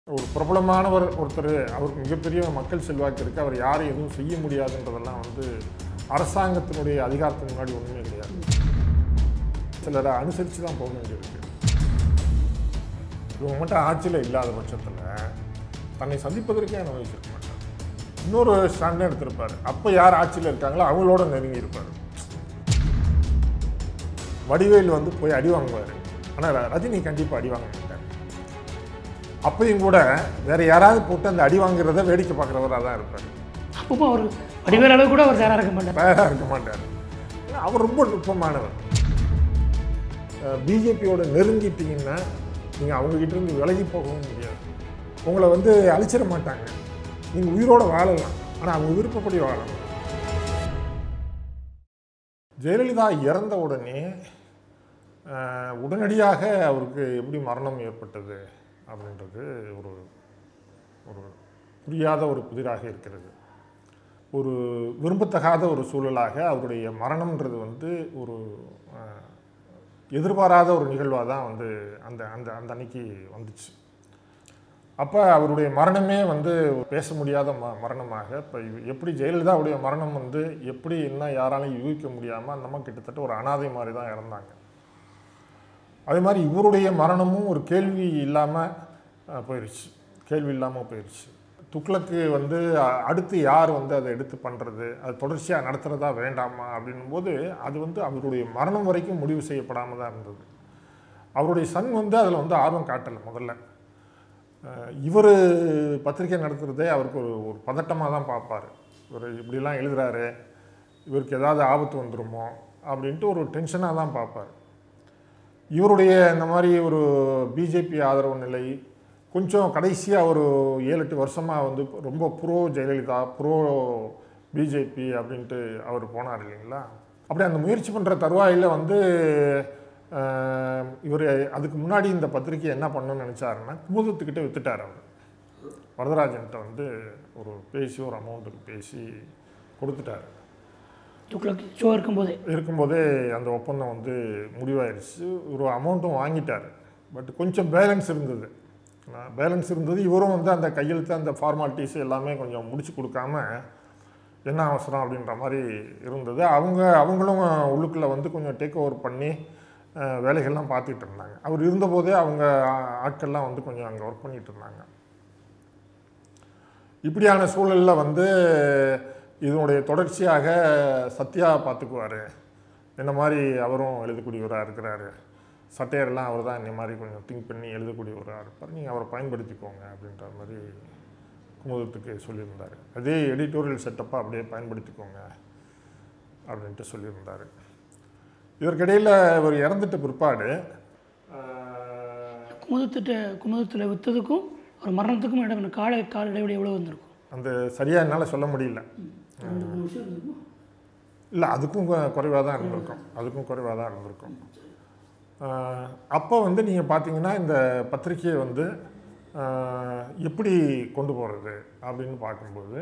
ஒரு பிரபலமானவர் ஒருத்தர் அவருக்கு மிகப்பெரிய மக்கள் செல்வாக்கு இருக்குது அவர் யாரும் எதுவும் செய்ய முடியாதுன்றதெல்லாம் வந்து அரசாங்கத்தினுடைய அதிகாரத்தின் முன்னாடி ஒன்றுமே கிடையாது சிலரை அனுசரித்து தான் போக வேண்டியிருக்கு இவங்க மட்டும் ஆட்சியில் இல்லாத பட்சத்தில் தன்னை சந்திப்பதற்கே அனுமதிச்சிருக்க மாட்டார் இன்னொரு ஸ்டாண்டே எடுத்திருப்பார் அப்போ யார் ஆட்சியில் இருக்காங்களோ அவங்களோட நெருங்கி இருப்பார் வடிவேல் வந்து போய் அடி வாங்குவார் ஆனால் ரஜினி கண்டிப்பாக அடி வாங்க மாட்டார் அப்பயும் கூட வேற யாராவது போட்டு அந்த அடி வாங்குறத வேடிக்கை பார்க்குறவராக தான் இருப்பார் அப்பப்போ அவர் வடிவேல் அளவு கூட அவர் தயாராக இருக்க மாட்டார் தயாராக இருக்க மாட்டார் ஏன்னா அவர் ரொம்ப நுட்பமானவர் பிஜேபியோட நெருங்கிட்டீங்கன்னா நீங்கள் அவங்ககிட்ட இருந்து விலகி போகவும் முடியாது உங்களை வந்து அழிச்சிட மாட்டாங்க நீங்கள் உயிரோட வாழலாம் ஆனால் அவங்க விருப்பப்படி வாழலாம் ஜெயலலிதா இறந்த உடனே அஹ், உடனடியாக அவருக்கு எப்படி மரணம் ஏற்பட்டது அப்படின்றது ஒரு ஒரு புரியாத ஒரு புதிராக இருக்கிறது ஒரு விரும்பத்தகாத ஒரு சூழலாக அவருடைய மரணம்ன்றது வந்து ஒரு அஹ், எதிர்பாராத ஒரு நிகழ்வாக தான் வந்து அந்த அந்த அந்த அன்னைக்கு வந்துச்சு அப்போ அவருடைய மரணமே வந்து பேச முடியாத ம மரணமாக இப்போ எப்படி ஜெயலலிதாவுடைய மரணம் வந்து எப்படி இன்னும் யாராலையும் யூகிக்க முடியாமல் அந்த அம்மா கிட்டத்தட்ட ஒரு அனாதை மாதிரி தான் இறந்தாங்க அதே மாதிரி இவருடைய மரணமும் ஒரு கேள்வி இல்லாமல் போயிடுச்சு கேள்வி இல்லாமல் போயிடுச்சு துக்ளக்கு வந்து அ- அடுத்து யார் வந்து அதை எடுத்து பண்ணுறது அது தொடர்ச்சியாக நடத்துகிறதா வேண்டாமா அப்படின்னும் போது அது வந்து அவருடைய மரணம் வரைக்கும் முடிவு செய்யப்படாமல் தான் இருந்தது அவருடைய சன் வந்து அதில் வந்து ஆர்வம் காட்டலை முதல்ல இவர் பத்திரிக்கை நடத்துகிறதே அவருக்கு ஒரு ஒரு பதட்டமாக தான் பார்ப்பார் இவர் இப்படிலாம் எழுதுறாரு இவருக்கு ஏதாவது ஆபத்து வந்துருமோ அப்படின்ட்டு ஒரு டென்ஷனாக தான் பார்ப்பார் இவருடைய இந்த மாதிரி ஒரு பிஜேபி ஆதரவு நிலை கொஞ்சம் கடைசியாக ஒரு ஏழு எட்டு வருஷமாக வந்து ரொம்ப ப்ரோ ஜெயலலிதா ப்ரோ பிஜேபி அப்படின்ட்டு அவர் போனார் இல்லைங்களா அப்படி அந்த முயற்சி பண்ணுற தருவாயில் வந்து இவர் அதுக்கு முன்னாடி இந்த பத்திரிக்கை என்ன பண்ணணும்னு நினச்சாருன்னா குமுதத்துக்கிட்ட வித்துட்டார் அவர் வரதராஜன்கிட்ட வந்து ஒரு பேசி ஒரு அமௌண்ட்டுக்கு பேசி கொடுத்துட்டாரு துக்ளக் ஷோ இருக்கும்போதே இருக்கும்போதே அந்த ஒப்பந்தம் வந்து முடிவாயிருச்சு ஒரு அமௌண்ட்டும் வாங்கிட்டார் பட் கொஞ்சம் பேலன்ஸ் இருந்தது பேலன்ஸ் இருந்தது இவரும் வந்து அந்த கையெழுத்து அந்த ஃபார்மாலிட்டிஸ் எல்லாமே கொஞ்சம் முடிச்சு கொடுக்காம என்ன அவசரம் அப்படின்ற மாதிரி இருந்தது அவங்க அவங்களும் உள்ளுக்குள்ளே வந்து கொஞ்சம் டேக் ஓவர் பண்ணி அஹ், வேலைகள்லாம் பார்த்துட்டு இருந்தாங்க அவர் இருந்தபோதே அவங்க ஆ- ஆட்கள்லாம் வந்து கொஞ்சம் அங்கே ஒர்க் பண்ணிட்டு இருந்தாங்க இப்படியான சூழலில் வந்து இதனுடைய தொடர்ச்சியாக சத்யா பார்த்துக்குவார் என்ன மாதிரி அவரும் எழுதக்கூடியவராக இருக்கிறாரு சட்டையரெல்லாம் அவர் தான் இந்த மாதிரி கொஞ்சம் திங்க் பண்ணி எழுதக்கூடியவராக இருப்பார் நீங்கள் அவரை பயன்படுத்திக்கோங்க அப்படின்ற மாதிரி குமுதத்துக்கு சொல்லியிருந்தார் அதே எடிட்டோரியல் செட்டப்பை அப்படியே பயன்படுத்திக்கோங்க அப்படின்ட்டு சொல்லியிருந்தார் இதற்கிடையில் இவர் இறந்துட்ட பிற்பாடு ஆஹ், குமுதத்திட்ட குமுதத்தில் விற்றதுக்கும் ஒரு மரணத்துக்கும் இடம் கால கால இடைவெளி எவ்வளோ வந்திருக்கும் அந்த சரியாக என்னால் சொல்ல முடியல ரெண்டு மூணு வருஷம் இருந்திருக்கும் இல்லை அதுக்கும் குறைவாக தான் இருந்திருக்கும் அதுக்கும் குறைவாக தான் இருந்திருக்கும் ஆஹ் அப்போ வந்து நீங்கள் பார்த்தீங்கன்னா இந்த பத்திரிக்கையை வந்து ஆஹ் எப்படி கொண்டு போகிறது அப்படின்னு பார்க்கும்போது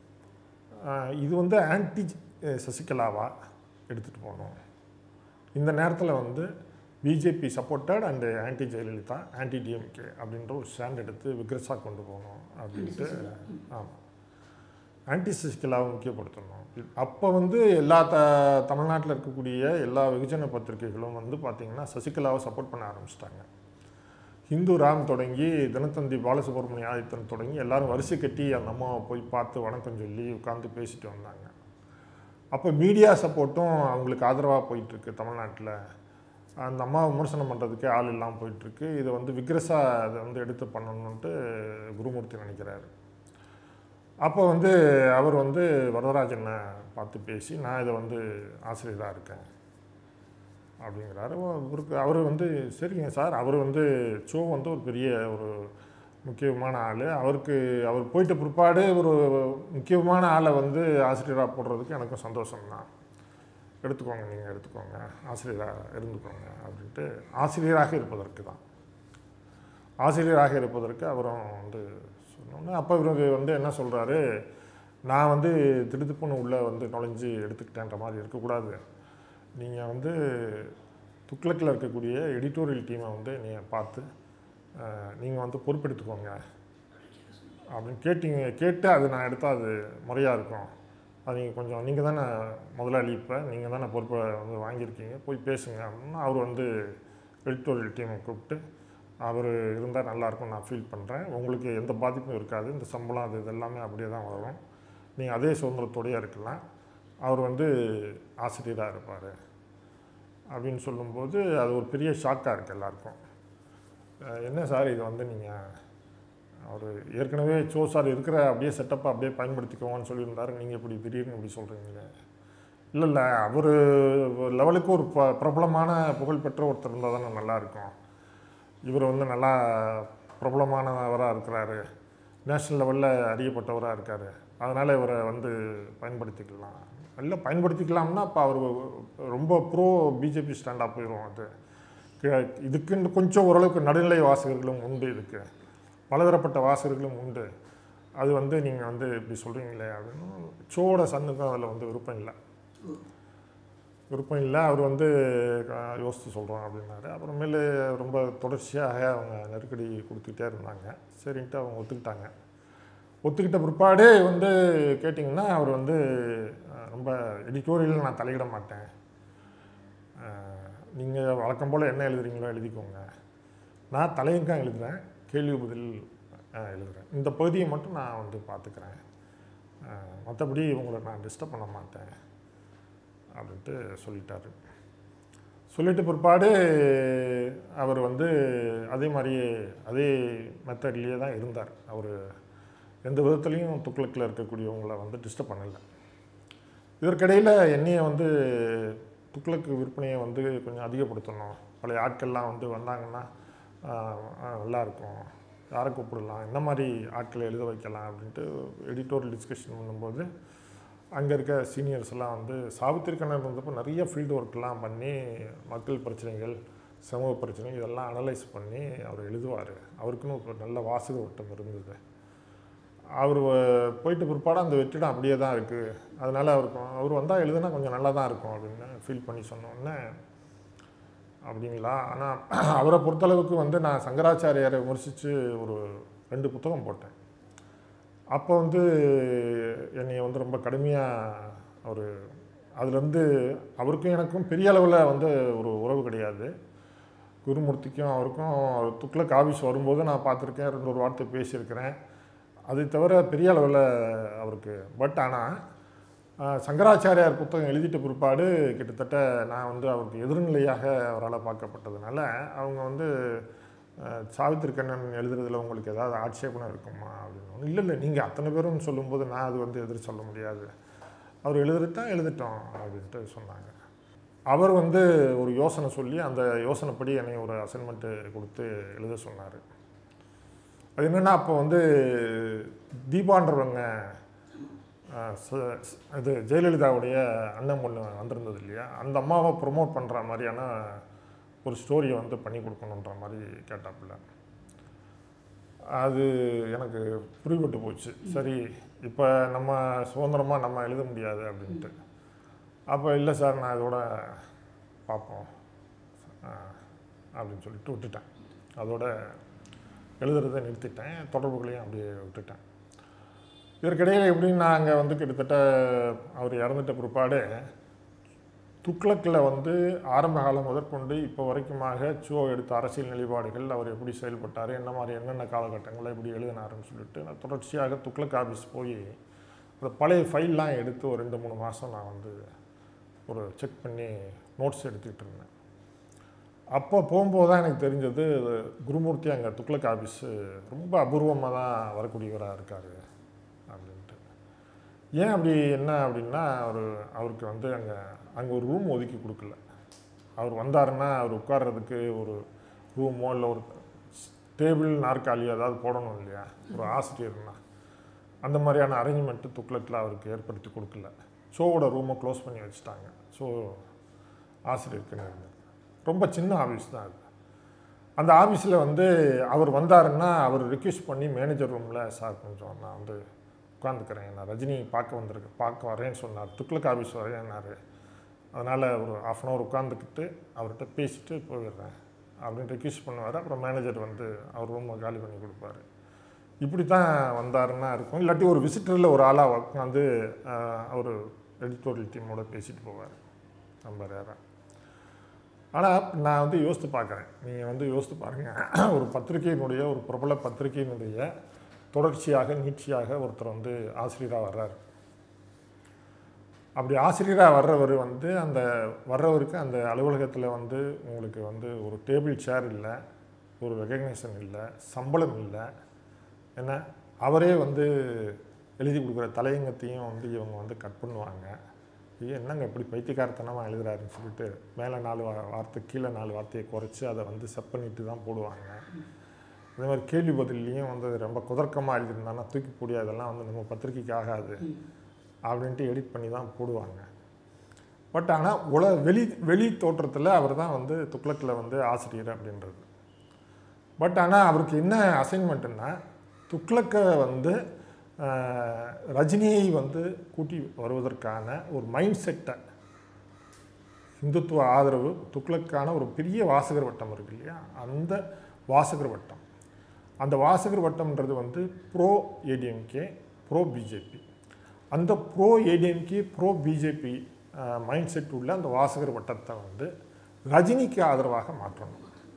ஆஹ் இது வந்து ஆன்டி சசிகலாவா எடுத்துகிட்டு போகணும் இந்த நேரத்தில் வந்து BJP supported and anti Jayalalithaa anti DMK அப்படின்ற ஒரு ஸ்டாண்ட் எடுத்து விக்ரஸாக கொண்டு போகணும் அப்படின்ட்டு ஆமாம் ஆன்டி சசிகலாவை முக்கியப்படுத்தணும் அப்போ வந்து எல்லா த தமிழ்நாட்டில் இருக்கக்கூடிய எல்லா வெகுஜன பத்திரிகைகளும் வந்து பார்த்திங்கன்னா சசிகலாவை சப்போர்ட் பண்ண ஆரம்பிச்சிட்டாங்க ஹிந்து ராம் தொடங்கி தினத்தந்தி பாலசுப்ரமணிய ஆதித்தன் தொடங்கி எல்லாரும் வரிசை கட்டி அந்த அம்மாவை போய் பார்த்து வணக்கம் சொல்லி உட்காந்து பேசிட்டு வந்தாங்க அப்போ மீடியா சப்போர்ட்டும் அவங்களுக்கு ஆதரவாக போயிட்டுருக்கு தமிழ்நாட்டில் அந்த அம்மாவை விமர்சனம் பண்ணுறதுக்கே ஆள் இல்லாமல் போயிட்டுருக்கு இதை வந்து விக்ரஸாக அதை வந்து எடுத்து பண்ணணுன்ட்டு குருமூர்த்தி நினைக்கிறாரு அப்போ வந்து அவர் வந்து வரதராஜனை பார்த்து பேசி நான் இதை வந்து ஆசிரியராக இருக்கேன் அப்படிங்கிறாரு இவருக்கு அவர் வந்து சரிங்க சார் அவர் வந்து சோ வந்து ஒரு பெரிய ஒரு முக்கியமான ஆள் அவருக்கு அவர் போயிட்ட பிற்பாடு ஒரு முக்கியமான ஆளை வந்து ஆசிரியராக போடுறதுக்கு எனக்கும் சந்தோஷம்தான் எடுத்துக்கோங்க நீங்கள் எடுத்துக்கோங்க ஆசிரியராக இருந்துக்கோங்க அப்படின்ட்டு ஆசிரியராக இருப்பதற்கு தான் ஆசிரியராக இருப்பதற்கு அவரும் வந்து சொன்னோன்னே அப்போ இவர் வந்து என்ன சொல்கிறாரு நான் வந்து திடுத்துப்புன்னு உள்ளே வந்து நுழைஞ்சு எடுத்துக்கிட்டேன்ற மாதிரி இருக்கக்கூடாது நீங்கள் வந்து துக்ளக்கில் இருக்கக்கூடிய எடிட்டோரியல் டீமை வந்து நீங்கள் பார்த்து நீங்கள் வந்து பொறுப்பெடுத்துக்கோங்க அப்படின்னு கேட்டிங்க கேட்டு அது நான் எடுத்தால் அது முறையாக இருக்கும் அது நீங்கள் கொஞ்சம் நீங்கள் தானே முதலாளி இப்போ நீங்கள் தானே பொறுப்பை வந்து வாங்கியிருக்கீங்க போய் பேசுங்க அப்படின்னா அவர் வந்து எடிட்டோரியல் டீமை கூப்பிட்டு அவர் இருந்தால் நல்லாயிருக்கும் நான் ஃபீல் பண்ணுறேன் உங்களுக்கு எந்த பாதிப்பும் இருக்காது இந்த சம்பளம் அது இது எல்லாமே அப்படியே தான் வரும் நீங்கள் அதே சுதந்திரத்தோடயே இருக்கலாம் அவர் வந்து ஆசிரியராக இருப்பார் அப்படின்னு சொல்லும்போது அது ஒரு பெரிய ஷாக்காக இருக்குது எல்லாருக்கும் அஹ் என்ன சார் இது வந்து நீங்கள் அவர் ஏற்கனவே சோ சார் இருக்கிற அப்படியே செட்டப்பை அப்படியே பயன்படுத்திக்கோங்கன்னு சொல்லியிருந்தாரு நீங்கள் இப்படி திடீர்னு இப்படி சொல்கிறீங்களே இல்லை இல்லை அவர் லெவலுக்கு ஒரு ப பிரபலமான புகழ்பெற்ற ஒருத்தர் இருந்தால் தானே நல்லாயிருக்கும் இவர் வந்து நல்லா பிரபலமானவராக இருக்கிறாரு நேஷ்னல் லெவலில் அறியப்பட்டவராக இருக்கார் அதனால் இவரை வந்து பயன்படுத்திக்கலாம் இல்லை பயன்படுத்திக்கலாம்னா இப்போ அவர் ரொம்ப ப்ரோ பிஜேபி ஸ்டாண்டாக போயிடும் அது க- இதுக்குன்னு கொஞ்சம் ஓரளவுக்கு நடுநிலை வாசகர்களும் உண்டு இதுக்கு பலதரப்பட்ட வாசகர்களும் உண்டு அது வந்து நீங்கள் வந்து இப்படி சொல்கிறீங்களே அப்படின்னு சோட சன்னுக்கும் அதில் வந்து விருப்பம் இல்லை விருப்பம் இல்லை அவர் வந்து அஹ், யோசித்து சொல்கிறோம் அப்படின்னாரு அப்புறமேலு ரொம்ப தொடர்ச்சியாக அவங்க நெருக்கடி கொடுத்துக்கிட்டே இருந்தாங்க சரின்ட்டு அவங்க ஒத்துக்கிட்டாங்க ஒத்துக்கிட்ட பிற்பாடு வந்து கேட்டிங்கன்னா அவர் வந்து அஹ், ரொம்ப எடிட்டோரியல் நான் தலையிட மாட்டேன் நீங்கள் வழக்கம் போல் என்ன எழுதுறீங்களோ எழுதிக்கோங்க நான் தலையங்கம் எழுதுறேன் கேள்வி பதில் அஹ், எழுதுறேன் இந்த பகுதியை மட்டும் நான் வந்து பார்த்துக்கிறேன் மற்றபடி உங்களை நான் டிஸ்டர்ப் பண்ண மாட்டேன் அப்படின்ட்டு சொல்லிட்டாரு சொல்லிட்டு பிற்பாடு அவர் வந்து அதே மாதிரியே அதே மெத்தட்லேயே தான் இருந்தார் அவர் எந்த விதத்துலேயும் துக்ளக்கில் இருக்கக்கூடியவங்கள வந்து டிஸ்டர்ப் பண்ணலை இதற்கிடையில் என்னையை வந்து துக்ளக்கு விற்பனையை வந்து கொஞ்சம் அதிகப்படுத்தணும் பழைய ஆட்கள்லாம் வந்து வந்தாங்கன்னா ஆஹ், ஆஹ், நல்லா இருக்கும் யாரை கூப்பிடலாம் என்ன மாதிரி ஆட்களை எழுத வைக்கலாம் அப்படின்ட்டு எடிட்டோரியல் டிஸ்கஷன் பண்ணும்போது அங்கே இருக்க சீனியர்ஸ் எல்லாம் வந்து சாவித்திரி கண்ணன் வந்தப்போ நிறைய ஃபீல்டு ஒர்க்லாம் பண்ணி மக்கள் பிரச்சனைகள் சமூக பிரச்சனை இதெல்லாம் அனலைஸ் பண்ணி அவர் எழுதுவார் அவருக்குன்னு ஒரு நல்ல வாசக வட்டம் இருந்தது அவர் வ- போயிட்டு பிற்பாடு அந்த வெற்றிடம் அப்படியே தான் இருக்குது அதனால் அவருக்கு அவர் வந்தால் எழுதுனா கொஞ்சம் நல்லா தான் இருக்கும் அப்படின்னு ஃபீல் பண்ணி சொன்னோன்னே அப்படிங்களா ஆனால் அவரை பொறுத்தளவுக்கு வந்து நான் சங்கராச்சாரியாரை விமர்சித்து ஒரு ரெண்டு புத்தகம் போட்டேன் அப்போ வந்து என்னை வந்து ரொம்ப கடுமையாக அவர் அதுலேருந்து அவருக்கும் எனக்கும் பெரிய அளவில் வந்து ஒரு உறவு கிடையாது குருமூர்த்திக்கும் அவருக்கும் துக்ளக் ஆஃபீஸ் வரும்போது நான் பார்த்துருக்கேன் ரெண்டு ஒரு வார்த்தை பேசியிருக்கிறேன் அதை தவிர பெரிய அளவில் அவருக்கு பட் ஆனால் சங்கராச்சாரியார் புத்தகம் எழுதிட்ட பிற்பாடு கிட்டத்தட்ட நான் வந்து அவருக்கு எதிர்நிலையாக அவரால் பார்க்கப்பட்டதுனால அவங்க வந்து அஹ், சாவித்திரி கண்ணன் எழுதுறதுல உங்களுக்கு ஏதாவது ஆட்சேபணம் இருக்குமா அப்படின்னு இல்லை இல்லை நீங்கள் அத்தனை பேரும் சொல்லும்போது நான் அது வந்து எதிர் சொல்ல முடியாது அவர் எழுதிட்டா எழுதிட்டோம் அப்படின்ட்டு சொன்னாங்க அவர் வந்து ஒரு யோசனை சொல்லி அந்த யோசனைப்படி என்னை ஒரு அசைன்மெண்ட்டு கொடுத்து எழுத சொன்னார் அது என்னென்னா அப்போ வந்து தீபான்றவங்க அஹ், ச- ச- இது ஜெயலலிதாவுடைய அண்ணன் பொண்ணு வந்திருந்தது இல்லையா அந்த அம்மாவை ப்ரொமோட் பண்ணுற மாதிரியான ஒரு ஸ்டோரியை வந்து பண்ணி கொடுக்கணுன்ற மாதிரி கேட்டாப்புல அது எனக்கு புரிபட்டு போச்சு சரி இப்போ நம்ம சுதந்திரமாக நம்ம எழுத முடியாது அப்படின்ட்டு அப்போ இல்லை சார் நான் இதோட பார்ப்போம் அஹ், அப்படின்னு சொல்லிட்டு விட்டுட்டேன் அதோட எழுதுறதை நிறுத்திட்டேன் தொடர்புகளையும் அப்படியே விட்டுட்டேன் இதற்கிடையில் எப்படின்னு நாங்கள் வந்து கிட்டத்தட்ட அவர் இறந்துட்ட பிற்பாடு துக்ளக்கில் வந்து ஆரம்ப காலம் முதற்கொண்டு இப்போ வரைக்குமாக சோ எடுத்த அரசியல் நிலைப்பாடுகள் அவர் எப்படி செயல்பட்டார் என்ன மாதிரி என்னென்ன காலகட்டங்களில் எப்படி எழுதினாருன்னு சொல்லிட்டு நான் தொடர்ச்சியாக துக்ளக் ஆஃபீஸ் போய் அந்த பழைய ஃபைல்லாம் எடுத்து ஒரு ரெண்டு மூணு மாதம் நான் வந்து ஒரு செக் பண்ணி நோட்ஸ் எடுத்துக்கிட்டு இருந்தேன் அப்போ போகும்போது தான் எனக்கு தெரிஞ்சது குருமூர்த்தி அங்கே துக்ளக் ஆஃபீஸு ரொம்ப அபூர்வமாக தான் வரக்கூடியவராக இருக்கார் அப்படின்ட்டு ஏன் அப்படி என்ன அப்படின்னா அவர் அவருக்கு வந்து அங்கே அங்கே ஒரு ரூம் ஒதுக்கி கொடுக்கல அவர் வந்தாருன்னா அவர் உட்கார்றதுக்கு ஒரு ரூமோ இல்லை ஒரு டேபிள் நாற்காலி ஏதாவது போடணும் இல்லையா ஒரு ஆசிரியர்னா அந்த மாதிரியான அரேஞ்ச்மெண்ட்டு துக்ளக்கில் அவருக்கு ஏற்படுத்தி கொடுக்கல ஷோவோட ரூமை க்ளோஸ் பண்ணி வச்சுட்டாங்க ஸோ ஆசிரியருக்குன்னு இருந்தது ரொம்ப சின்ன ஆஃபீஸ் தான் அது அந்த ஆஃபீஸில் வந்து அவர் வந்தாருன்னா அவர் ரிக்வெஸ்ட் பண்ணி மேனேஜர் ரூமில் சார் கொஞ்சம் நான் வந்து உட்காந்துக்கிறேன் நான் ரஜினி பார்க்க வந்திருக்கேன் பார்க்க வரேன்னு சொன்னார் துக்ளக் ஆஃபீஸ் வரேன்னாரு அதனால் ஒரு ஆஃப் அன் ஹவர் உட்காந்துக்கிட்டு அவர்கிட்ட பேசிட்டு போயிடுறேன் அப்படின்னு ரிக்வெஸ்ட் பண்ணுவார் அப்புறம் மேனேஜர் வந்து அவர் ரூமை காலி பண்ணி கொடுப்பாரு இப்படி தான் வந்தாருன்னா இருக்கும் இல்லாட்டி ஒரு விசிட்டரில் ஒரு ஆளாக உட்காந்து அவர் எடிட்டோரியல் டீமோட பேசிட்டு போவார் நம்ம ரேராக ஆனால் நான் வந்து யோசித்து பார்க்குறேன் நீங்கள் வந்து யோசித்து பாருங்கள் ஒரு பத்திரிகையினுடைய ஒரு பிரபல பத்திரிகையினுடைய தொடர்ச்சியாக நீட்சியாக ஒருத்தர் வந்து ஆசிரியராக வர்றாரு அப்படி ஆசிரியராக வர்றவர் வந்து அந்த வர்றவருக்கு அந்த அலுவலகத்தில் வந்து உங்களுக்கு வந்து ஒரு டேபிள் சேர் இல்லை ஒரு ரெகக்னேஷன் இல்லை சம்பளம் இல்லை ஏன்னா அவரே வந்து எழுதி கொடுக்குற தலையங்கத்தையும் வந்து இவங்க வந்து கட் பண்ணுவாங்க இது என்னங்க இப்படி பைத்தியக்காரத்தனமாக எழுதுறாருன்னு சொல்லிட்டு மேலே நாலு வா- வார்த்தை கீழே நாலு வார்த்தையை குறைச்சி அதை வந்து செப் பண்ணிட்டு தான் போடுவாங்க அதே மாதிரி கேள்வி பதில்லையும் வந்து ரொம்ப குதர்க்கமாக எழுதியிருந்தாங்கன்னா தூக்கி போடி அதெல்லாம் வந்து நம்ம பத்திரிக்கைக்கு ஆகாது அப்படின்ட்டு எடிட் பண்ணி தான் போடுவாங்க பட் ஆனால் உல வெளி வெளி தோற்றத்தில் அவர் தான் வந்து துக்ளக்கில் வந்து ஆசிரியர் அப்படின்றது பட் ஆனால் அவருக்கு என்ன அசைன்மெண்ட்டுன்னா துக்ளக்கை வந்து ஆஹ், ரஜினியை வந்து கூட்டி வருவதற்கான ஒரு மைண்ட் செட்டை இந்துத்துவ ஆதரவு துக்ளக்கான ஒரு பெரிய வாசகர் வட்டம் இருக்கு இல்லையா அந்த வாசகர் வட்டம் அந்த வாசகர் வட்டம்ன்றது வந்து ப்ரோ ஏடிஎம்கே ப்ரோ பிஜேபி அந்த pro ADMK pro BJP mind set உள்ள அந்த வாசகர் வட்டத்தை வந்து ரஜினிக்கு ஆதரவாக மாற்றணும்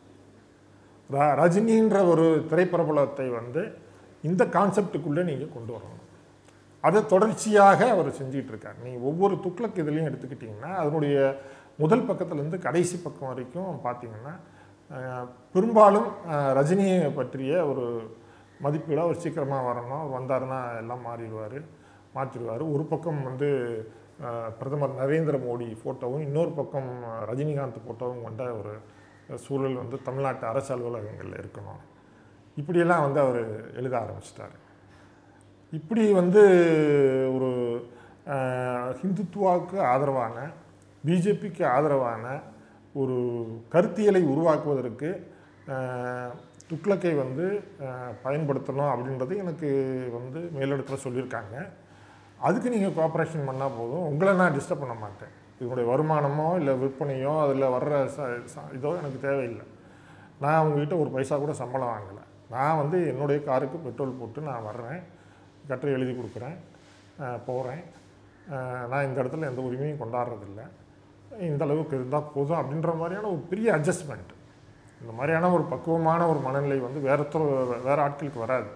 ர ரஜினின்ற ஒரு திரைப்பிரபலத்தை வந்து இந்த கான்செப்டுக்குள்ளே நீங்கள் கொண்டு வரணும் அதை தொடர்ச்சியாக அவர் செஞ்சிட்டு இருக்கார் நீங்கள் ஒவ்வொரு துக்ளக் இதுலேயும் எடுத்துக்கிட்டிங்கன்னா அதனுடைய முதல் பக்கத்துலேருந்து கடைசி பக்கம் வரைக்கும் பார்த்தீங்கன்னா அஹ், பெரும்பாலும் அஹ், ரஜினியை பற்றிய ஒரு மதிப்பீடு அவர் சீக்கிரமாக வரணும் அவர் வந்தாருன்னா எல்லாம் மாறிடுவார் மாற்றிடுவார் ஒரு பக்கம் வந்து அஹ், பிரதமர் நரேந்திர மோடி ஃபோட்டோவும் இன்னொரு பக்கம் அஹ், ரஜினிகாந்த் ஃபோட்டோவும் கொண்ட ஒரு சூழல் வந்து தமிழ்நாட்டு அரசு அலுவலகங்களில் இருக்கணும் இப்படியெல்லாம் வந்து அவர் எழுத ஆரம்பிச்சிட்டாரு இப்படி வந்து ஒரு அஹ், ஹிந்துத்துவாவுக்கு ஆதரவான பிஜேபிக்கு ஆதரவான ஒரு கருத்தியலை உருவாக்குவதற்கு அஹ், துக்ளக்கை வந்து அஹ், பயன்படுத்தணும் அப்படின்றது எனக்கு வந்து மேலிடத்தில் சொல்லியிருக்காங்க அதுக்கு நீங்கள் கோஆப்ரேஷன் பண்ணால் போதும் உங்களை நான் டிஸ்டர்ப் பண்ண மாட்டேன் இதனுடைய வருமானமோ இல்லை விற்பனையோ அதில் வர்ற ச ச- இதோ எனக்கு தேவையில்லை நான் உங்ககிட்ட ஒரு பைசா கூட சம்பளம் வாங்கலை நான் வந்து என்னுடைய காருக்கு பெட்ரோல் போட்டு நான் வர்றேன் கட்டுரை எழுதி கொடுக்குறேன் போகிறேன் நான் இந்த இடத்துல எந்த உரிமையும் கொண்டாடுறதில்ல இந்த அளவுக்கு இருந்தால் போதும் அப்படின்ற மாதிரியான ஒரு பெரிய அட்ஜஸ்ட்மெண்ட் இந்த மாதிரியான ஒரு பக்குவமான ஒரு மனநிலை வந்து வேற ஒருத்தர் வேறு ஆட்களுக்கு வராது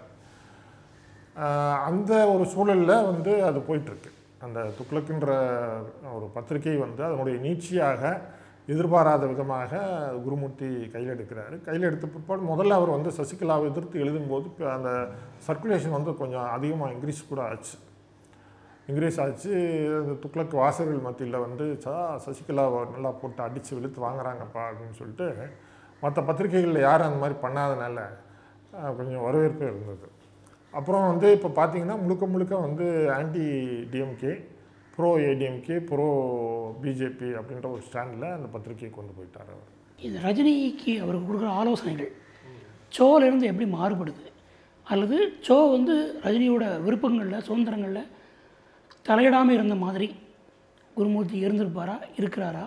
ஆஹ் அந்த ஒரு சூழலில் வந்து அது போயிட்டுருக்கு அந்த துக்ளக்குன்ற ஒரு பத்திரிகை வந்து அதனுடைய நீட்சியாக எதிர்பாராத விதமாக குருமூர்த்தி கையில் எடுக்கிறாரு கையில் எடுத்த பிற்பாடு முதல்ல அவர் வந்து சசிகலாவை எதிர்த்து எழுதும்போது இப்ப அந்த சர்க்குலேஷன் வந்து கொஞ்சம் அதிகமாக இன்க்ரீஸ் கூட ஆச்சு இன்க்ரீஸ் ஆச்சு அந்த துக்ளக் வாசகர்கள் மத்தியில் வந்து சா சசிகலாவை நல்லா போட்டு அடித்து வெளுத்து வாங்குறாங்கப்பா அப்படின்னு சொல்லிட்டு மற்ற பத்திரிகைகளில் யாரும் அந்த மாதிரி பண்ணாதனால ஆஹ், கொஞ்சம் வரவேற்பு இருந்தது அப்புறம் வந்து இப்போ பார்த்தீங்கன்னா முழுக்க முழுக்க வந்து anti DMK pro ADMK pro BJP அப்படின்ற ஒரு ஸ்டாண்டில் அந்த பத்திரிகையை கொண்டு போயிட்டார் அவர் இந்த ரஜினிக்கு அவருக்கு கொடுக்குற ஆலோசனைகள் சோலேருந்து எப்படி மாறுபடுது அல்லது சோ வந்து ரஜினியோட விருப்பங்களில் சுதந்திரங்களில் தலையிடாமல் இருந்த மாதிரி குருமூர்த்தி இருந்திருப்பாரா இருக்கிறாரா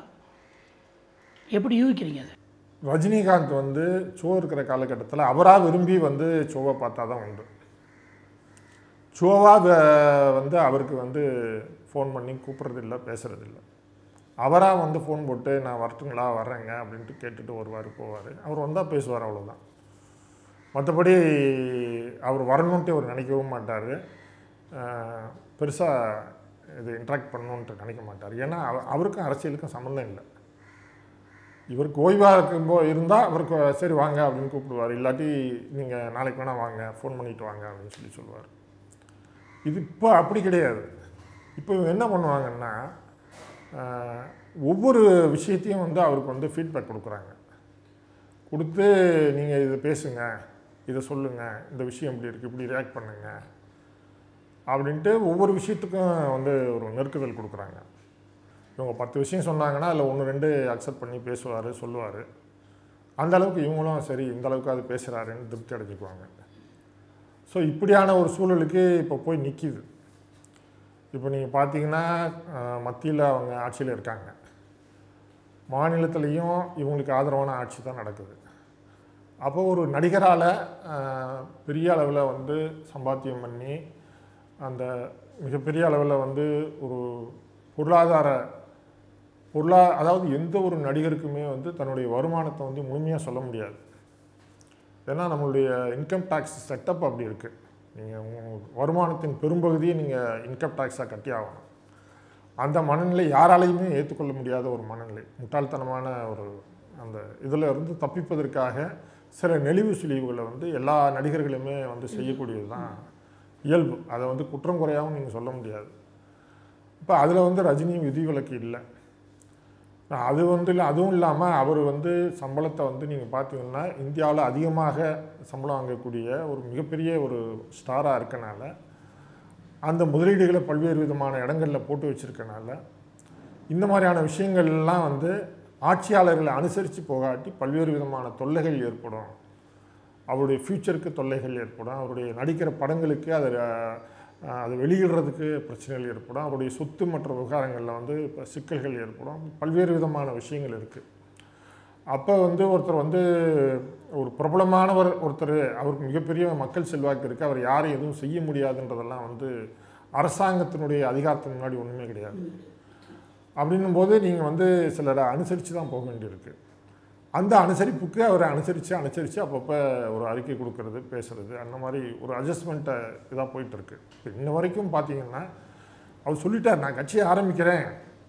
எப்படி யூகிக்கிறீங்க அது ரஜினிகாந்த் வந்து சோ இருக்கிற காலகட்டத்தில் அவராக விரும்பி வந்து சோவை பார்த்தா தான் உண்டு சோவா வ- வந்து அவருக்கு வந்து ஃபோன் பண்ணி கூப்பிட்றதில்ல பேசுகிறதில்ல அவராக வந்து ஃபோன் போட்டு நான் வரட்டுங்களா வர்றேங்க அப்படின்ட்டு கேட்டுட்டு வருவார் போவார் அவர் வந்தால் பேசுவார் அவ்வளோதான் மற்றபடி அவர் வரணுன்ட்டு அவர் நினைக்கவும் மாட்டார் பெருசாக இது இன்ட்ராக்ட் பண்ணணுன்ட்டு நினைக்க மாட்டார் ஏன்னா அவ- அவருக்கும் அரசியலுக்கும் சம்மந்தம் இல்லை இவருக்கு ஓய்வாக இருக்கும்போ இருந்தால் அவருக்கு சரி வாங்க அப்படின்னு கூப்பிடுவார் இல்லாட்டி நீங்கள் நாளைக்கு வேணால் வாங்க ஃபோன் பண்ணிட்டு வாங்க அப்படின்னு சொல்லி சொல்லுவார் இது இப்போ அப்படி கிடையாது இப்போ இவங்க என்ன பண்ணுவாங்கன்னா ஆஹ், ஒவ்வொரு விஷயத்தையும் வந்து அவருக்கு வந்து ஃபீட்பேக் கொடுக்குறாங்க கொடுத்து நீங்கள் இதை பேசுங்க இதை சொல்லுங்கள் இந்த விஷயம் இப்படி இருக்குது இப்படி ரியாக்ட் பண்ணுங்க அப்படின்ட்டு ஒவ்வொரு விஷயத்துக்கும் வந்து ஒரு நெருக்குதல் கொடுக்குறாங்க இவங்க பத்து விஷயம் சொன்னாங்கன்னா அதில் ஒன்று ரெண்டு அக்செப்ட் பண்ணி பேசுவார் சொல்லுவார் அந்த அளவுக்கு இவங்களும் சரி இந்த அளவுக்கு அது பேசுகிறாருன்னு திருப்தி அடைஞ்சிக்குவாங்க ஸோ இப்படியான ஒரு சூழலுக்கு இப்போ போய் நிற்கிது இப்போ நீங்கள் பார்த்தீங்கன்னா மத்தியில் அவங்க ஆட்சியில் இருக்காங்க மாநிலத்திலையும் இவங்களுக்கு ஆதரவான ஆட்சி தான் நடக்குது அப்போ ஒரு நடிகரால் பெரிய அளவில் வந்து சம்பாத்தியம் பண்ணி அந்த மிகப்பெரிய அளவில் வந்து ஒரு பொருளாதார பொருளா அதாவது எந்த ஒரு நடிகருக்குமே வந்து தன்னுடைய வருமானத்தை வந்து முழுமையாக சொல்ல முடியாது ஏன்னா நம்மளுடைய இன்கம் டேக்ஸ் செட்டப் அப்படி இருக்குது நீங்கள் வருமானத்தின் பெரும்பகுதியை நீங்கள் இன்கம் டேக்ஸாக கட்டி ஆகணும் அந்த மனநிலை யாராலையுமே ஏற்றுக்கொள்ள முடியாத ஒரு மனநிலை முட்டாள்தனமான ஒரு அந்த இதில் இருந்து தப்பிப்பதற்காக சில நெளிவு சுழிவுகளை வந்து எல்லா நடிகர்களுமே வந்து செய்யக்கூடியது தான் இயல்பு அதை வந்து குற்றம் குறையாகவும் நீங்கள் சொல்ல முடியாது இப்போ அதில் வந்து ரஜினியும் விதிவிலக்கு இல்லை அது வந்து இல்லை அதுவும் இல்லாமல் அவர் வந்து சம்பளத்தை வந்து நீங்கள் பார்த்தீங்கன்னா இந்தியாவில் அதிகமாக சம்பளம் வாங்கக்கூடிய ஒரு மிகப்பெரிய ஒரு ஸ்டாராக இருக்கனால அந்த முதலீடுகளை பல்வேறு விதமான இடங்களில் போட்டு வச்சிருக்கனால இந்த மாதிரியான விஷயங்கள்லாம் வந்து ஆட்சியாளர்களை அனுசரித்து போகாட்டி பல்வேறு விதமான தொல்லைகள் ஏற்படும் அவருடைய ஃப்யூச்சருக்கு தொல்லைகள் ஏற்படும் அவருடைய நடிக்கிற படங்களுக்கு அதை அஹ், அது வெளியிடுறதுக்கு பிரச்சனைகள் ஏற்படும் அவருடைய சொத்து மற்ற விவகாரங்களில் வந்து இப்போ சிக்கல்கள் ஏற்படும் பல்வேறு விதமான விஷயங்கள் இருக்குது அப்போ வந்து ஒருத்தர் வந்து ஒரு பிரபலமானவர் ஒருத்தர் அவருக்கு மிகப்பெரிய மக்கள் செல்வாக்கு இருக்குது அவர் யாரும் எதுவும் செய்ய முடியாதுன்றதெல்லாம் வந்து அரசாங்கத்தினுடைய அதிகாரத்துக்கு முன்னாடி ஒன்றுமே கிடையாது அப்படின்னும் போது நீங்கள் வந்து சிலரை அனுசரித்து தான் போக வேண்டியிருக்கு அந்த அனுசரிப்புக்கு அவரை அனுசரித்து அனுசரித்து அப்பப்போ ஒரு அறிக்கை கொடுக்கறது பேசுறது அந்த மாதிரி ஒரு அட்ஜஸ்ட்மெண்ட்டை இதாக போயிட்டுருக்கு இப்போ இன்ன வரைக்கும் பார்த்தீங்கன்னா அவர் சொல்லிட்டார் நான் கட்சியை ஆரம்பிக்கிறேன்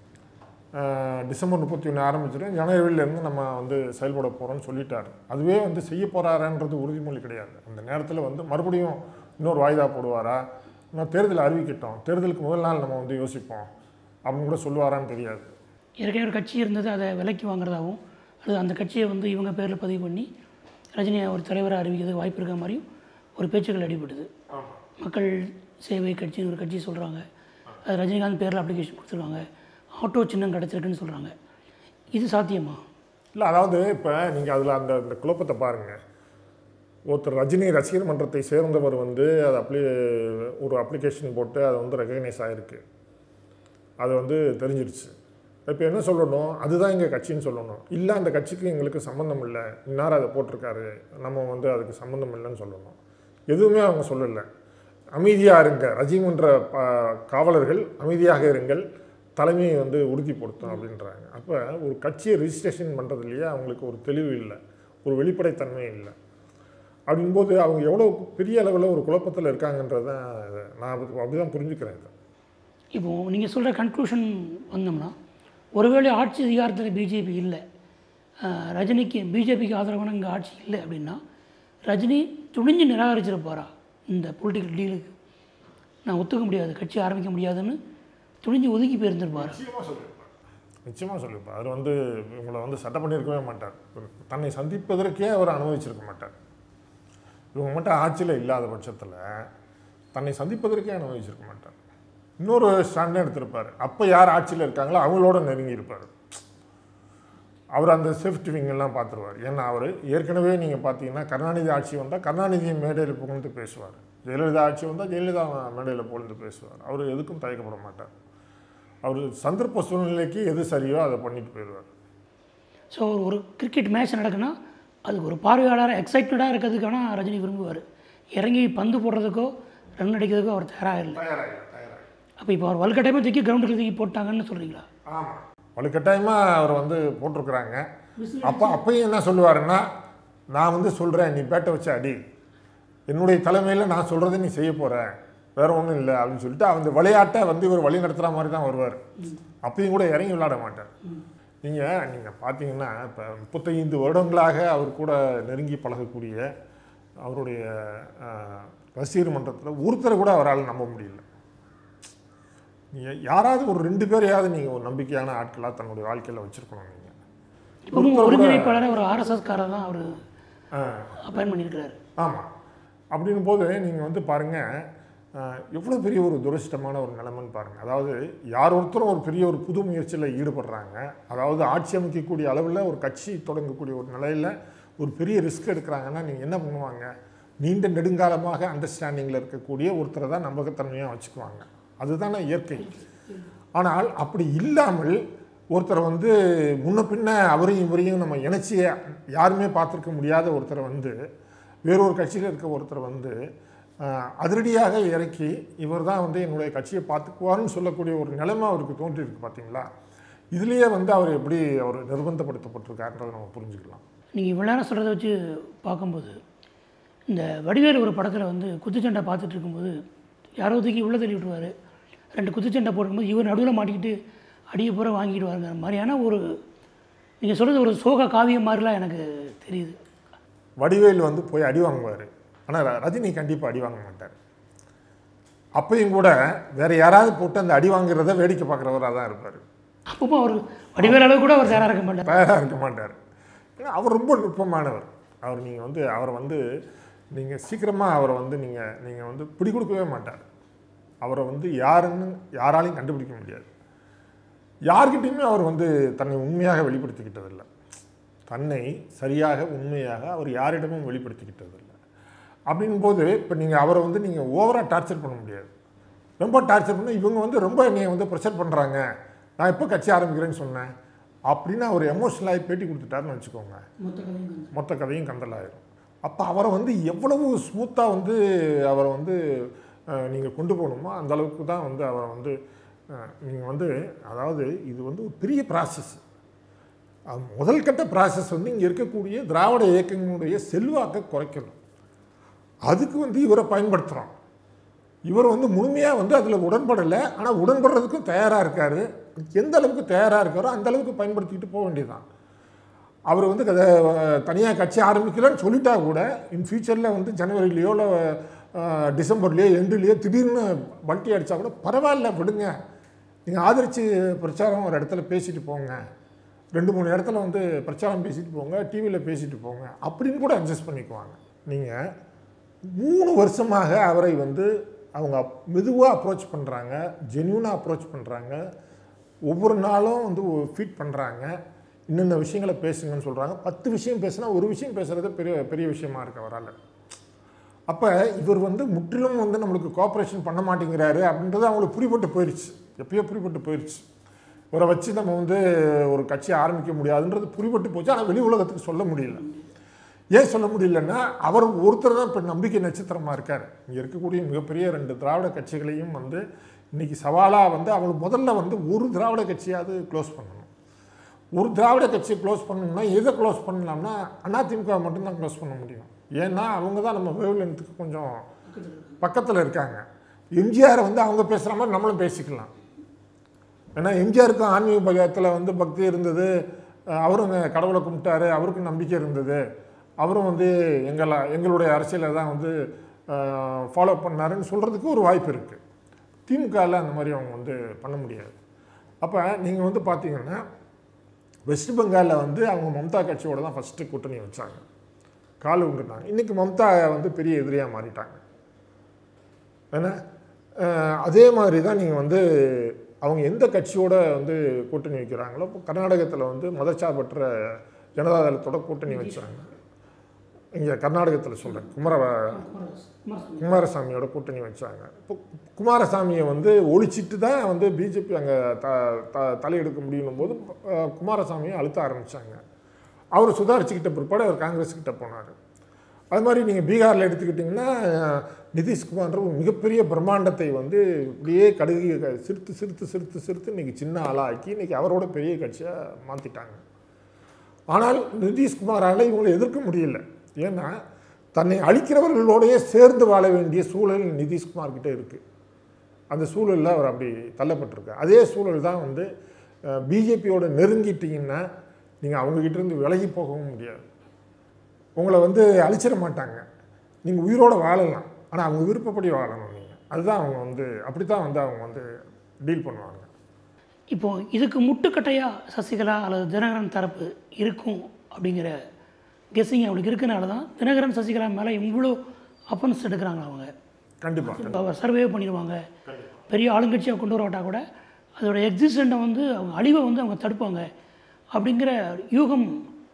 அஹ், டிசம்பர் முப்பத்தி ஒன்று ஆரம்பிச்சிடும் ஜனவரியிலேருந்து நம்ம வந்து செயல்பட போகிறோம்னு சொல்லிட்டார் அதுவே வந்து செய்ய போகிறாரான்றது உறுதிமொழி கிடையாது அந்த நேரத்தில் வந்து மறுபடியும் இன்னொரு வாய்தா போடுவாரா இன்னும் தேர்தல் அறிவிக்கட்டும் தேர்தலுக்கு முதல் நாள் நம்ம வந்து யோசிப்போம் அப்படின்னு கூட சொல்லுவாரான்னு தெரியாது ஏற்கனவே ஒரு கட்சி இருந்தது அதை விலைக்கு வாங்குறதாகவும் அல்லது அந்த கட்சியை வந்து இவங்க பேரில் பதிவு பண்ணி ரஜினியை ஒரு தலைவராக அறிவிக்கிறதுக்கு வாய்ப்பு இருக்க மாதிரியும் ஒரு பேச்சுக்கள் அடிபடுது மக்கள் சேவை கட்சின்னு ஒரு கட்சி சொல்கிறாங்க அது ரஜினிகாந்த் பேரில் அப்ளிகேஷன் கொடுத்துருக்காங்க ஆட்டோ சின்னம் கிடச்சிருக்குன்னு சொல்கிறாங்க இது சாத்தியமா இல்லை அதாவது இப்போ நீங்கள் அதில் அந்த அந்த குழப்பத்தை பாருங்கள் ஒருத்தர் ரஜினி ரசிகர் மன்றத்தை சேர்ந்தவர் வந்து அது அப்ளி ஒரு அப்ளிகேஷன் போட்டு அது வந்து ரெகக்னைஸ் ஆகிருக்கு அது வந்து தெரிஞ்சிருச்சு இப்போ என்ன சொல்லணும் அதுதான் எங்கள் கட்சின்னு சொல்லணும் இல்லை அந்த கட்சிக்கு எங்களுக்கு சம்மந்தம் இல்லை இன்னார் அதை போட்டிருக்காரு நம்ம வந்து அதுக்கு சம்மந்தம் இல்லைன்னு சொல்லணும் எதுவுமே அவங்க சொல்லலை அமைதியாக இருங்க ரஜினிமன்ற ப காவலர்கள் அமைதியாக இருங்கள் தலைமையை வந்து உறுதிப்படுத்தும் அப்படின்றாங்க அப்போ ஒரு கட்சியை ரிஜிஸ்ட்ரேஷன் பண்ணுறதுலையே அவங்களுக்கு ஒரு தெளிவு இல்லை ஒரு வெளிப்படைத்தன்மை இல்லை அப்படின்போது அவங்க எவ்வளோ பெரிய அளவில் ஒரு குழப்பத்தில் இருக்காங்கன்றது தான் இது. நான் அப்படி தான் புரிஞ்சுக்கிறேன் இதை இப்போது நீங்கள் சொல்கிற கன்க்ளூஷன் வந்தோம்னா ஒருவேளை ஆட்சி அதிகாரத்தில் பிஜேபி இல்லை அஹ், ரஜினிக்கு பிஜேபிக்கு ஆதரவான இங்கே ஆட்சி இல்லை அப்படின்னா ரஜினி துணிஞ்சு நிராகரிச்சிருப்பாரா இந்த பொலிட்டிக்கல் டீலுக்கு நான் ஒத்துக்க முடியாது கட்சி ஆரம்பிக்க முடியாதுன்னு துணிஞ்சு ஒதுக்கி போயிருந்திருப்பாரா நிச்சயமாக சொல்லியிருப்பார் நிச்சயமாக சொல்லியிருப்பார் அவர் வந்து இவங்களை வந்து சட்டம் பண்ணியிருக்கவே மாட்டார் தன்னை சந்திப்பதற்கே அவர் அனுமதிச்சிருக்க மாட்டார் இவங்க மட்டும் ஆட்சியில் இல்லாத பட்சத்தில் தன்னை சந்திப்பதற்கே அனுமதிச்சிருக்க மாட்டார் இன்னொரு ஸ்டாண்டே எடுத்திருப்பார் அப்போ யார் ஆட்சியில் இருக்காங்களோ அவங்களோட நெருங்கி இருப்பார் அவர் அந்த சேஃப்டி விங்கெல்லாம் பார்த்துருவார் ஏன்னா அவர் ஏற்கனவே நீங்கள் பார்த்தீங்கன்னா கருணாநிதி ஆட்சி வந்தால் கருணாநிதியை மேடையில் புகழ்ந்து பேசுவார் ஜெயலலிதா ஆட்சி வந்தால் ஜெயலலிதா மேடையில் புகழ்ந்து பேசுவார் அவர் எதுக்கும் தயக்கப்பட மாட்டார் அவர் சந்தர்ப்ப சூழ்நிலைக்கு எது சரியோ அதை பண்ணிட்டு போயிடுவார் ஸோ ஒரு கிரிக்கெட் மேட்ச் நடக்குன்னா அதுக்கு ஒரு பார்வையாளர் எக்ஸைட்டடாக இருக்கிறதுக்கான ரஜினி விரும்புவார் இறங்கி பந்து போடுறதுக்கோ ரன் அடிக்கிறதுக்கோ அவர் தயாராக இல்லை தயாராகி தயாராகி அப்போ இப்போ அவர் வலுக்கட்டாயமாக தூக்கி கிரவுண்டுக்கு தூக்கி போட்டாங்கன்னு சொல்கிறீங்களா ஆமாம் வலுக்கட்டாயமாக அவர் வந்து போட்டிருக்கிறாங்க அப்போ அப்பயும் என்ன சொல்லுவாருன்னா நான் வந்து சொல்கிறேன் நீ பேட்டை வச்சு அடி என்னுடைய தலைமையில் நான் சொல்கிறத நீ செய்ய போகிற வேற ஒன்றும் இல்லை அப்படின்னு சொல்லிட்டு அந்த விளையாட்டை வந்து இவர் வழி நடத்துகிற மாதிரி தான் வருவார் அப்பயும் கூட இறங்கி விளையாட மாட்டார் நீங்கள் நீங்கள் பார்த்தீங்கன்னா இப்போ முப்பத்தைந்து வருடங்களாக அவர் கூட நெருங்கி பழகக்கூடிய அவருடைய ஆஹ், ரசிகர் மன்றத்தில் ஒருத்தரை கூட அவரால் நம்ப முடியல நீங்கள் யாராவது ஒரு ரெண்டு பேரையாவது நீங்கள் ஒரு நம்பிக்கையான ஆட்களாக தன்னுடைய வாழ்க்கையில் வச்சுருக்கணும் நீங்கள் இப்பவும் ஒருங்கிணைப்பாளரை ஒரு ஆர்எஸ்எஸ்காரர் தான் அவர் அப்பாயின் பண்ணியிருக்கிறாரு ஆமாம் அப்படின்னும் போது நீங்கள் வந்து பாருங்கள் எவ்வளோ பெரிய ஒரு துரதிர்ஷ்டமான ஒரு நிலைமைன்னு பாருங்கள் அதாவது யார் ஒருத்தரும் ஒரு பெரிய ஒரு புது முயற்சியில் ஈடுபடுறாங்க அதாவது ஆட்சி அமைக்கக்கூடிய அளவில் ஒரு கட்சி தொடங்கக்கூடிய ஒரு நிலையில் ஒரு பெரிய ரிஸ்க் எடுக்கிறாங்கன்னா நீங்கள் என்ன பண்ணுவாங்க நீண்ட நெடுங்காலமாக அண்டர்ஸ்டாண்டிங்கில் இருக்கக்கூடிய ஒருத்தரை தான் நம்பகத்தன்மையாக வச்சுக்குவாங்க அதுதானே இயற்கை ஆனால் அப்படி இல்லாமல் ஒருத்தரை வந்து முன்ன பின்ன அவரையும் இவரையும் நம்ம இணைச்சி யாருமே பார்த்துருக்க முடியாத ஒருத்தரை வந்து வேறொரு கட்சியில் இருக்க ஒருத்தரை வந்து ஆஹ், அதிரடியாக இறக்கி இவர் தான் வந்து என்னுடைய கட்சியை பார்த்துக்குவார்னு சொல்லக்கூடிய ஒரு நிலைமை அவருக்கு தோன்றியிருக்கு பார்த்தீங்களா இதுலேயே வந்து அவர் எப்படி அவர் நிர்பந்தப்படுத்தப்பட்டிருக்காருன்றதை நம்ம புரிஞ்சுக்கலாம் நீங்கள் இவ்வளோ நேரம் சொல்கிறத வச்சு பார்க்கும்போது இந்த வடிவேலு ஒரு படத்தில் வந்து குத்துச்சண்டை பார்த்துட்டு இருக்கும்போது யாரோ தூக்கி உள்ளே தள்ளி விட்டுருவார் ரெண்டு குத்துச்சண்டை போடும்போது இவர் நடுவில் மாட்டிக்கிட்டு அடியை பூரா வாங்கிட்டு வாருங்கிற மாதிரியான ஒரு நீங்கள் சொல்கிறது ஒரு சோக காவியம் மாதிரிலாம் எனக்கு தெரியுது வடிவேல் வந்து போய் அடி வாங்குவார் ஆனால் ரஜினி கண்டிப்பாக அடி வாங்க மாட்டார் அப்பயும் கூட வேற யாராவது போட்டு அந்த அடி வாங்குறத வேடிக்கை பார்க்குறவராக தான் இருப்பார் அப்பப்போ அவர் வடிவேல் அளவு கூட அவர் தயாராக இருக்க மாட்டார் தயாராக இருக்க மாட்டார் ஏன்னா அவர் ரொம்ப நுட்பமானவர் அவர் நீங்கள் வந்து அவரை வந்து நீங்கள் சீக்கிரமாக அவரை வந்து நீங்கள் நீங்கள் வந்து பிடி கொடுக்கவே மாட்டார் அவரை வந்து யாருன்னு யாராலையும் கண்டுபிடிக்க முடியாது யார்கிட்டையுமே அவர் வந்து தன்னை உண்மையாக வெளிப்படுத்திக்கிட்டதில்லை தன்னை சரியாக உண்மையாக அவர் யாரிடமும் வெளிப்படுத்திக்கிட்டதில்லை அப்படின்போது இப்போ நீங்கள் அவரை வந்து நீங்கள் ஓவராக டார்ச்சர் பண்ண முடியாது ரொம்ப டார்ச்சர் பண்ண இவங்க வந்து ரொம்ப என்னைய வந்து ப்ரெஷர் பண்ணுறாங்க நான் எப்போ கட்சி ஆரம்பிக்கிறேன்னு சொன்னேன் அப்படின்னு அவர் எமோஷனலாகி பேட்டி கொடுத்துட்டாருன்னு வச்சுக்கோங்க மொத்த கதையும் கந்தலாயிரும் அப்போ அவரை வந்து எவ்வளவு ஸ்மூத்தாக வந்து அவரை வந்து நீங்கள் கொண்டு போகணுமோ அந்த அளவுக்கு தான் வந்து அவரை வந்து நீங்கள் வந்து அதாவது இது வந்து ஒரு பெரிய ப்ராசஸ் அது முதல் கட்ட ப்ராசஸ் வந்து இங்கே இருக்கக்கூடிய திராவிட இயக்கங்களுடைய செல்வாக்கை குறைக்கணும் அதுக்கு வந்து இவரை பயன்படுத்துகிறோம் இவர் வந்து முழுமையாக வந்து அதில் உடன்படலை ஆனால் உடன்படுறதுக்கும் தயாராக இருக்கார் எந்த அளவுக்கு தயாராக இருக்காரோ அந்த அளவுக்கு பயன்படுத்திக்கிட்டு போக வேண்டியதுதான் அவர் வந்து கதை தனியாக கட்சி ஆரம்பிக்கலன்னு சொல்லிட்டா கூட இன் ஃபியூச்சரில் வந்து ஜனவரிலேயோ இல்லை டிசம்பர்லேயோ எண்டுலேயோ திடீர்னு பல்ட்டி அடித்தா கூட பரவாயில்ல விடுங்க நீங்கள் ஆதரித்து பிரச்சாரம் ஒரு இடத்துல பேசிட்டு போங்க ரெண்டு மூணு இடத்துல வந்து பிரச்சாரம் பேசிட்டு போங்க டிவியில் பேசிட்டு போங்க அப்படின்னு கூட அட்ஜஸ்ட் பண்ணிக்குவாங்க நீங்கள் மூணு வருஷமாக அவரை வந்து அவங்க மெதுவாக அப்ரோச் பண்ணுறாங்க ஜென்யூனாக அப்ரோச் பண்ணுறாங்க ஒவ்வொரு நாளும் வந்து ஃபீட் பண்ணுறாங்க இன்னென்ன விஷயங்களை பேசுங்கன்னு சொல்கிறாங்க பத்து விஷயம் பேசுனா ஒரு விஷயம் பேசுகிறது பெரிய பெரிய விஷயமா இருக்கு அவரால் அப்போ இவர் வந்து முற்றிலும் வந்து நம்மளுக்கு கோஆப்ரேஷன் பண்ண மாட்டேங்கிறாரு அப்படின்றது அவங்களுக்கு புரிபட்டு போயிடுச்சு எப்பயோ புரிபட்டு போயிடுச்சு இவரை வச்சு நம்ம வந்து ஒரு கட்சி ஆரம்பிக்க முடியாதுன்றது புரிபட்டு போச்சு ஆனால் வெளி உலகத்துக்கு சொல்ல முடியல ஏன் சொல்ல முடியலன்னா அவர் ஒருத்தர் தான் இப்போ நம்பிக்கை நட்சத்திரமாக இருக்கார் இங்கே இருக்கக்கூடிய மிகப்பெரிய ரெண்டு திராவிட கட்சிகளையும் வந்து இன்னைக்கு சவாலாக வந்து அவர் முதல்ல வந்து ஒரு திராவிட கட்சியாவது க்ளோஸ் பண்ணணும் ஒரு திராவிட கட்சியை க்ளோஸ் பண்ணணும்னா எதை க்ளோஸ் பண்ணலாம்னா அதிமுக மட்டும்தான் க்ளோஸ் பண்ண முடியும் ஏன்னா அவங்க தான் நம்ம வேவ்லென்த்துக்கு கொஞ்சம் பக்கத்தில் இருக்காங்க எம்ஜிஆரை வந்து அவங்க பேசுகிற மாதிரி நம்மளும் பேசிக்கலாம் ஏன்னா எம்ஜிஆருக்கும் ஆன்மீக பகத்தில் வந்து பக்தி இருந்தது அஹ் அவரும் கடவுளை கும்பிட்டாரு அவருக்கும் நம்பிக்கை இருந்தது அவரும் வந்து எங்களை எங்களுடைய அரசியலை தான் வந்து ஃபாலோ பண்ணாருன்னு சொல்கிறதுக்கு ஒரு வாய்ப்பு இருக்குது திமுகவில் அந்த மாதிரி அவங்க வந்து பண்ண முடியாது அப்போ நீங்கள் வந்து பார்த்தீங்கன்னா வெஸ்ட் பெங்காலில் வந்து அவங்க மம்தா கட்சியோட தான் ஃபஸ்ட்டு கூட்டணி வச்சாங்க கால் உண்டுனாங்க இன்றைக்கி மம்தா வந்து பெரிய எதிரியாக மாறிட்டாங்க ஏன்னா அஹ், அதே மாதிரி தான் நீங்கள் வந்து அவங்க எந்த கட்சியோட வந்து கூட்டணி வைக்கிறாங்களோ இப்போ கர்நாடகத்தில் வந்து மதச்சார்பற்ற ஜனதாதளத்தோட கூட்டணி வச்சாங்க இங்கே கர்நாடகத்தில் சொல்கிறேன் குமர குமாரசாமியோட கூட்டணி வச்சாங்க இப்போ குமாரசாமியை வந்து ஒழிச்சிட்டு தான் வந்து பிஜேபி அங்கே த த தலையெடுக்க முடியும் போது அஹ், குமாரசாமியை அழுத்த ஆரம்பித்தாங்க அவர் சுதாரிச்சுக்கிட்ட பிற்பாடு அவர் காங்கிரஸ் கிட்ட போனார் அது மாதிரி நீங்கள் பீகாரில் எடுத்துக்கிட்டிங்கன்னா அஹ், நிதிஷ்குமார்ன்ற ஒரு மிகப்பெரிய பிரம்மாண்டத்தை வந்து இப்படியே கடுகு சிரித்து சிரித்து சிரித்து சிரித்து இன்றைக்கி சின்ன ஆளாக்கி இன்றைக்கி அவரோட பெரிய கட்சியாக மாற்றிட்டாங்க ஆனால் நிதிஷ்குமாரால் இவங்களை எதிர்க்க முடியல ஏன்னா தன்னை அழிக்கிறவர்களோடயே சேர்ந்து வாழ வேண்டிய சூழல் நிதிஷ்குமார் கிட்ட இருக்குது அந்த சூழலில் அவர் அப்படி தள்ளப்பட்டிருக்கார் அதே சூழல் தான் வந்து பிஜேபியோட நெருங்கிட்டீங்கன்னா நீங்கள் அவங்ககிட்ட இருந்து விலகி போகவும் முடியாது உங்களை வந்து அழிச்சிட மாட்டாங்க நீங்கள் உயிரோட வாழலாம் ஆனால் அவங்க விருப்பப்படி வாழணும் நீங்கள் அதுதான் அவங்க வந்து அப்படி தான் வந்து அவங்க வந்து டீல் பண்ணுவாங்க இப்போ இதுக்கு முட்டுக்கட்டையாக சசிகலா அல்லது தினகரன் தரப்பு இருக்கும் அப்படிங்கிற கெஸ்ஸிங் அவங்களுக்கு இருக்கனால தான் தினகரன் சசிகலா மேலே இவ்வளோ அப்பன்ஸ் எடுக்கிறாங்க அவங்க கண்டிப்பாக அவர் சர்வே பண்ணிடுவாங்க பெரிய ஆளுங்கட்சியாக கொண்டு வரவிட்டா கூட அதோட எக்ஸிஸ்டண்ட்டை வந்து அவங்க அழிவை வந்து அவங்க தடுப்பாங்க அப்படிங்கிற யூகம்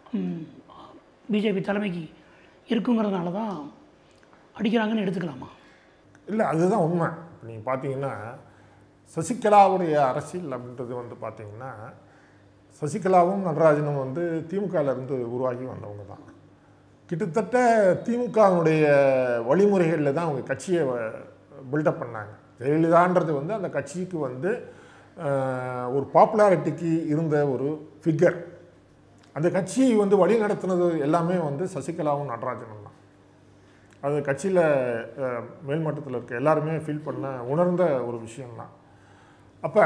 பிஜேபி தலைமைக்கு இருக்குங்கிறதுனால தான் அடிக்கிறாங்கன்னு எடுத்துக்கலாமா இல்லை அதுதான் உண்மை இப்போ நீங்கள் பார்த்தீங்கன்னா சசிகலாவுடைய அரசியல் அப்படின்றது வந்து பார்த்தீங்கன்னா சசிகலாவும் நடராஜனும் வந்து திமுகல இருந்து உருவாகி வந்தவங்க தான் கிட்டத்தட்ட திமுகவினுடைய வழிமுறைகளில் தான் அவங்க கட்சியை பில்டப் பண்ணாங்க ஜெயலலிதான்றது வந்து அந்த கட்சிக்கு வந்து அஹ், ஒரு பாப்புலாரிட்டிக்கு இருந்த ஒரு ஃபிகர் அந்த கட்சியை வந்து வழி நடத்துனது எல்லாமே வந்து சசிகலாவும் நடராஜனும் தான் அது கட்சியில் மேல்மட்டத்தில் இருக்க எல்லாருமே ஃபீல் பண்ண உணர்ந்த ஒரு விஷயம்தான் அப்போ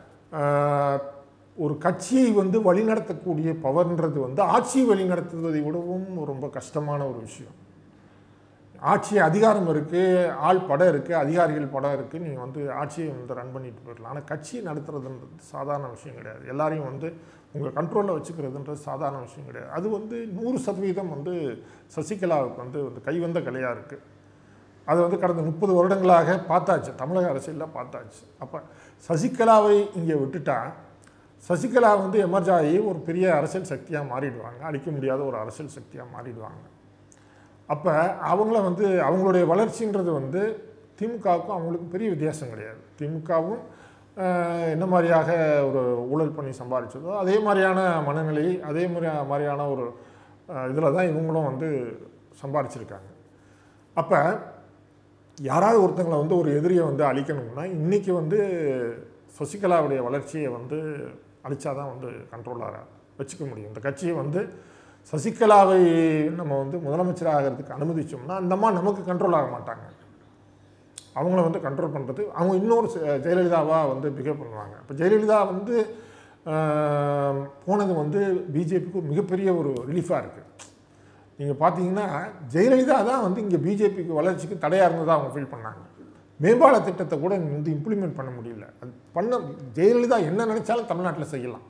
ஒரு கட்சியை வந்து வழிநடத்தக்கூடிய பவர்ன்றது வந்து ஆட்சியை வழிநடத்துவதை விடவும் ரொம்ப கஷ்டமான ஒரு விஷயம் ஆட்சி அதிகாரம் இருக்குது ஆள் படம் இருக்குது அதிகாரிகள் படம் இருக்குது நீங்கள் வந்து ஆட்சியை வந்து ரன் பண்ணிட்டு போயிடலாம் ஆனால் கட்சியை நடத்துறதுன்றது சாதாரண விஷயம் கிடையாது எல்லாரையும் வந்து உங்கள் கண்ட்ரோலில் வச்சுக்கிறதுன்றது சாதாரண விஷயம் கிடையாது அது வந்து நூறு சதவீதம் வந்து சசிகலாவுக்கு வந்து வந்து கைவந்த கலையாக இருக்குது அது வந்து கடந்த முப்பது வருடங்களாக பார்த்தாச்சு தமிழக அரசியலில் பார்த்தாச்சு அப்போ சசிகலாவை இங்கே விட்டுட்டா சசிகலா வந்து எமர்ஜ் ஆகி ஒரு பெரிய அரசியல் சக்தியாக மாறிடுவாங்க அழிக்க முடியாத ஒரு அரசியல் சக்தியாக மாறிடுவாங்க அப்போ அவங்கள வந்து அவங்களுடைய வளர்ச்சின்றது வந்து திமுகவுக்கும் அவங்களுக்கும் பெரிய வித்தியாசம் கிடையாது திமுகவும் ஆஹ், என்ன மாதிரியாக ஒரு ஊழல் பண்ணி சம்பாதிச்சதோ அதே மாதிரியான மனநிலை அதே மாதிரி மாதிரியான ஒரு இதில் தான் இவங்களும் வந்து சம்பாதிச்சிருக்காங்க அப்போ யாராவது ஒருத்தங்களை வந்து ஒரு எதிரியை வந்து அழிக்கணும்னா இன்றைக்கி வந்து சசிகலாவுடைய வளர்ச்சியை வந்து அழிச்சாதான் வந்து கண்ட்ரோலாக வச்சுக்க முடியும் இந்த கட்சியை வந்து சசிகலாவை நம்ம வந்து முதலமைச்சர் ஆகிறதுக்கு அனுமதிச்சோம்னா அந்த அம்மா நமக்கு கண்ட்ரோல் ஆக மாட்டாங்க அவங்கள வந்து கண்ட்ரோல் பண்ணுறது அவங்க இன்னொரு ச- ஜெயலலிதாவாக வந்து பிஹேவ் பண்ணுவாங்க இப்போ ஜெயலலிதா வந்து ஆஹ், போனது வந்து பிஜேபிக்கு ஒரு மிகப்பெரிய ஒரு ரிலீஃபாக இருக்குது நீங்கள் பார்த்தீங்கன்னா ஜெயலலிதா தான் வந்து இங்கே பிஜேபிக்கு வளர்ச்சிக்கு தடையாக இருந்ததாக அவங்க ஃபீல் பண்ணாங்க மேம்பால திட்டத்தை கூட வந்து இம்ப்ளிமெண்ட் பண்ண முடியல அது பண்ண ஜெயலலிதா என்ன நினைச்சாலும் தமிழ்நாட்டில் செய்யலாம்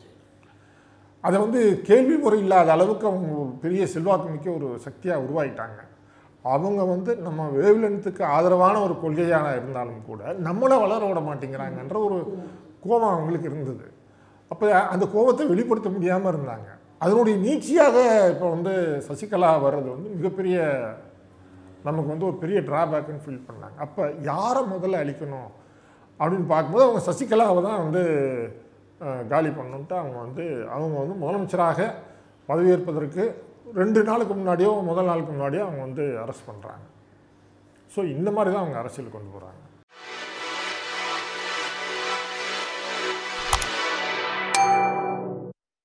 அதை வந்து கேள்வி முறை இல்லாத அளவுக்கு அவங்க ஒரு பெரிய செல்வாக்கு மிக்க ஒரு சக்தியாக உருவாயிட்டாங்க அவங்க வந்து நம்ம வேவ்லென்த்துக்கு ஆதரவான ஒரு கொள்கையாக இருந்தாலும் கூட நம்மளை வளர விட மாட்டேங்கிறாங்கன்ற ஒரு கோபம் அவங்களுக்கு இருந்தது அப்போ அந்த கோபத்தை வெளிப்படுத்த முடியாமல் இருந்தாங்க அதனுடைய நீட்சியாக இப்போ வந்து சசிகலா வர்றது வந்து மிகப்பெரிய நமக்கு வந்து ஒரு பெரிய டிராபேக்குன்னு ஃபீல் பண்ணாங்க அப்போ யாரை முதல்ல அழிக்கணும் அப்படின்னு பார்க்கும்போது அவங்க சசிகலாவை தான் வந்து அஹ், காலி பண்ணணுன்ட்டு அவங்க வந்து அவங்க வந்து முதலமைச்சராக பதவியேற்பதற்கு ரெண்டு நாளுக்கு முன்னாடியோ முதல் நாளுக்கு முன்னாடியோ அவங்க வந்து அரெஸ்ட் பண்ணுறாங்க ஸோ இந்த மாதிரி தான் அவங்க அரசியல் கொண்டு போகிறாங்க